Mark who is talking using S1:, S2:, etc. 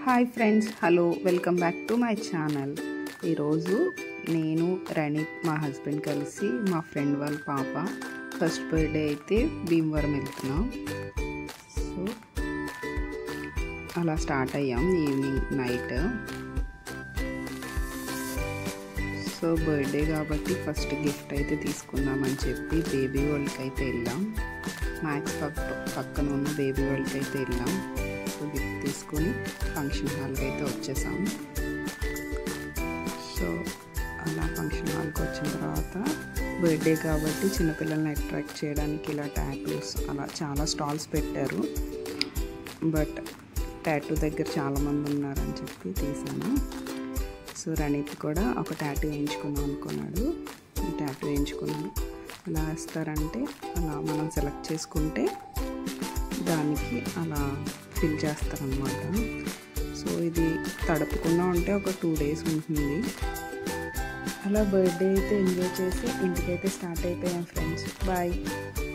S1: hi friends hello welcome back to my channel ఈరోజు నేను రణిత్ మా హస్బెండ్ కలిసి మా ఫ్రెండ్ వాళ్ళ పాప ఫస్ట్ బర్త్డే అయితే భీమవరం వెళ్తున్నాం సో అలా స్టార్ట్ అయ్యాం ఈవినింగ్ నైట్ సో బర్త్డే కాబట్టి ఫస్ట్ గిఫ్ట్ అయితే తీసుకుందామని చెప్పి బేబీ వరల్డ్కి అయితే వెళ్ళాం మ్యాక్స్ పక్క పక్కన ఉన్న బేబీ వరల్డ్కి అయితే వెళ్ళాం సో గిఫ్ట్ తీసుకొని ఫంక్షన్ హాల్కి అయితే వచ్చేసాం సో అలా ఫంక్షన్ హాల్కి వచ్చిన తర్వాత బర్త్డే కాబట్టి చిన్నపిల్లల్ని అట్రాక్ట్ చేయడానికి ఇలా ట్యాటూస్ అలా చాలా స్టాల్స్ పెట్టారు బట్ ట్యాటూ దగ్గర చాలామంది ఉన్నారని చెప్పి తీసాను సో రణిత్ కూడా ఒక ట్యాటూ వేయించుకుందాం అనుకున్నాడు ఈ ట్యాటూ వేయించుకున్నాను ఎలా వేస్తారంటే అలా మనం సెలెక్ట్ చేసుకుంటే దానికి అలా ఫిల్ చేస్తారనమాట సో ఇది తడపకుండా ఉంటే ఒక టూ డేస్ ఉంటుంది అలా బర్త్డే అయితే ఎంజాయ్ చేసి ఇంటికైతే స్టార్ట్ అయిపోయాం ఫ్రెండ్స్ బాయ్